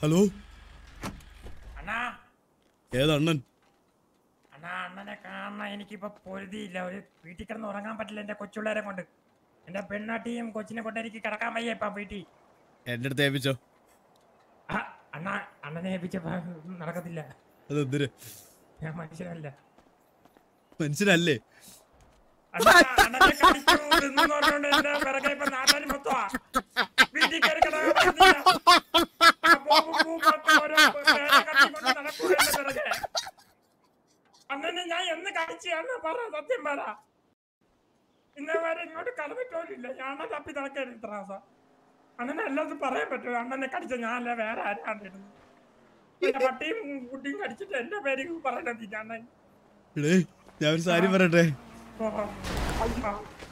Hello അണ്ണാ ഏതണ്ണൻ അണ്ണാ അണ്ണനെ കാണാൻ എനിക്കിപ്പോ പൊരുതിയില്ല ഒരു വീട്ടിൽ കിടന്ന് ഉറങ്ങാൻ പറ്റില്ല എന്റെ കൊച്ചുള്ളേരെ കൊണ്ട് എന്റെ പെണ്ണാട്ടിയും കൊച്ചിനെ കൊണ്ട് എനിക്ക് കിടക്കാൻ വയ്യ ഇപ്പൊ വീട്ടിൽ എന്റെ അടുത്ത് ഏൽപ്പിച്ചോ ആ, അണ്ണാ അണ്ണനെ ഏൽപ്പിച്ചപ്പോ ഒന്നും നടക്കത്തില്ല അത് എന്തിന് ഞാൻ മനുഷ്യനല്ല മനുഷ്യനല്ലേ അണ്ണാ, അണ്ണനെ കടിച്ചു തിന്നു പറഞ്ഞോണ്ട് എന്റെ പിറകെ ഇപ്പൊ നാട്ടാര് മൊത്തമാ. വീട്ടിൽ കയറി കിടക്കാൻ പറ്റുന്നില്ല. ആ ബോംബും പൂവൊക്കെ ഓരോ പേരെ കത്തിക്കൊണ്ട് നടക്കുവാ എന്റെ പിറകെ. അണ്ണനെ ഞാൻ എന്ന് കടിച്ചു അണ്ണ പറ സത്യം പറ ഇന്നേ വരെ ഇങ്ങോട്ട് കടന്നിട്ടില്ല ഞാൻ തപ്പി നടക്കരുത് ഇത്ര ദിവസം അണ്ണനെ എല്ലാതും പറയാൻ പറ്റുമോ അണ്ണനെ കടിച്ച ഞാനല്ല വേറെ ആരാണ് എന്റെ പട്ടിയും കുട്ടിയും കടിച്ചിട്ട് എന്റെ പേര് പറയണത് അണ്ണൻ ഇടേ ഞാൻ ഒരു സാരി പറയട്ടെ ഓ, ആ.